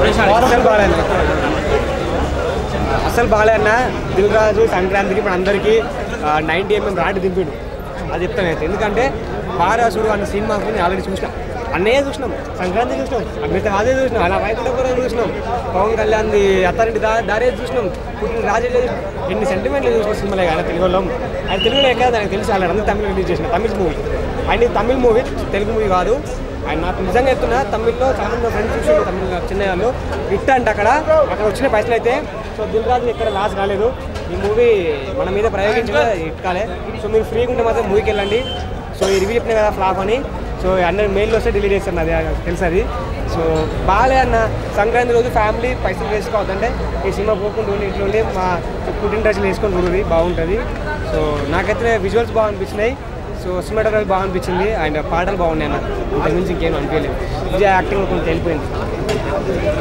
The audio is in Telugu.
అసలు బాగాలేదు అసలు బాగాలేదన్న దిల్ రాజు సంక్రాంతికి ఇప్పుడు అందరికీ నైన్టీ ఎంఎం రాడ్ దింపిడు అది చెప్తాను అయితే ఎందుకంటే పారాసుడు అన్న సినిమా నేను ఆల్రెడీ చూసిన అన్నయ్య చూసినాం సంక్రాంతి చూసినాం మిగతా అదే చూసినాం అలా వైకుంఠ కూడా చూసినాం పవన్ కళ్యాణ్ది అత్తారింటి దా దారే చూసినాం పుట్టిన రాజే ఎన్ని సెంటిమెంట్లు చూసిన సినిమాలే కదా తెలుగు వాళ్ళం ఆయన తెలుగులో ఎక్కడ నాకు తెలుసు ఆల్రెడీ అందరూ తమిళ రిలీజ్ చేసిన తమిళ్ మూవీ ఆయన తమిళ్ మూవీ తెలుగు మూవీ కాదు ఆయన నాకు నిజంగా చెప్తున్నా తమిళ్లో చాలా మంది ఫ్రెండ్స్ చూసి తమిళ చిన్న వాళ్ళు హిట్ అంటే అక్కడ అక్కడ వచ్చిన పైసలు అయితే సో దిల్ రాజు ఎక్కడ లాస్ కాలేదు ఈ మూవీ మన మీద ప్రయోగించిన హిట్ కాలే సో మీరు ఫ్రీగా ఉంటే మాత్రం మూవీకి వెళ్ళండి సో ఈ రివ్యూ చెప్పిన కదా ఫ్లాప్ అని సో అందరు మెయిల్లో వస్తే డిలీట్ చేస్తాను అది తెలుసు అది సో బాగాలే అన్న సంక్రాంతి రోజు ఫ్యామిలీ పైసలు వేసుకోవద్దంటే ఈ సినిమా పోకుండా ఉండి ఇంట్లో ఉండి మా పుట్టినరోజులు వేసుకొని చూడండి బాగుంటుంది సో నాకైతే విజువల్స్ బాగా అనిపించినాయి సో సినిమాటోగ్రఫీ బాగా అనిపించింది అండ్ పాటలు బాగున్నాయి అన్న ఇంతకు మించి ఇంకేం అనిపించలేదు విజయ్ యాక్టింగ్ కొంచెం వెళ్ళిపోయింది